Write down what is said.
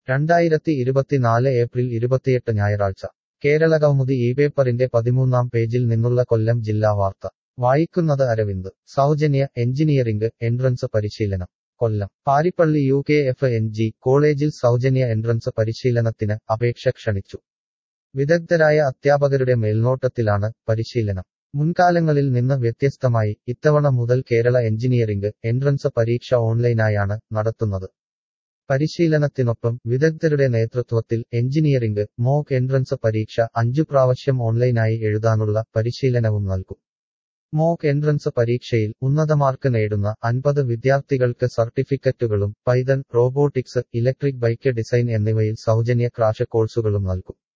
രണ്ടായിരത്തി ഇരുപത്തിനാല് ഏപ്രിൽ ഇരുപത്തിയെട്ട് ഞായറാഴ്ച കേരള കൗമുദി ഈ പേപ്പറിന്റെ പതിമൂന്നാം പേജിൽ നിന്നുള്ള കൊല്ലം ജില്ലാ വാർത്ത വായിക്കുന്നത് അരവിന്ദ് സൗജന്യ എഞ്ചിനീയറിംഗ് എൻട്രൻസ് പരിശീലനം Kollam Paripally U K F N G കോളേജിൽ സൗജന്യ എൻട്രൻസ് പരിശീലനത്തിന് അപേക്ഷ ക്ഷണിച്ചു വിദഗ്ധരായ അധ്യാപകരുടെ മേൽനോട്ടത്തിലാണ് പരിശീലനം മുൻകാലങ്ങളിൽ നിന്ന് വ്യത്യസ്തമായി ഇത്തവണ മുതൽ കേരള എഞ്ചിനീയറിംഗ് എൻട്രൻസ് പരീക്ഷ ഓൺലൈനായാണ് നടത്തുന്നത് പരിശീലനത്തിനൊപ്പം വിദഗ്ധരുടെ നേതൃത്വത്തിൽ എഞ്ചിനീയറിംഗ് മോക്ക് എൻട്രൻസ് പരീക്ഷ അഞ്ചു പ്രാവശ്യം ഓൺലൈനായി എഴുതാനുള്ള പരിശീലനവും നൽകും മോക്ക് എൻട്രൻസ് പരീക്ഷയിൽ ഉന്നത മാർക്ക് നേടുന്ന അൻപത് വിദ്യാർത്ഥികൾക്ക് സർട്ടിഫിക്കറ്റുകളും Python robotics electric bike design എന്നിവയിൽ സൗജന്യ ക്രാഷ് കോഴ്സുകളും നൽകും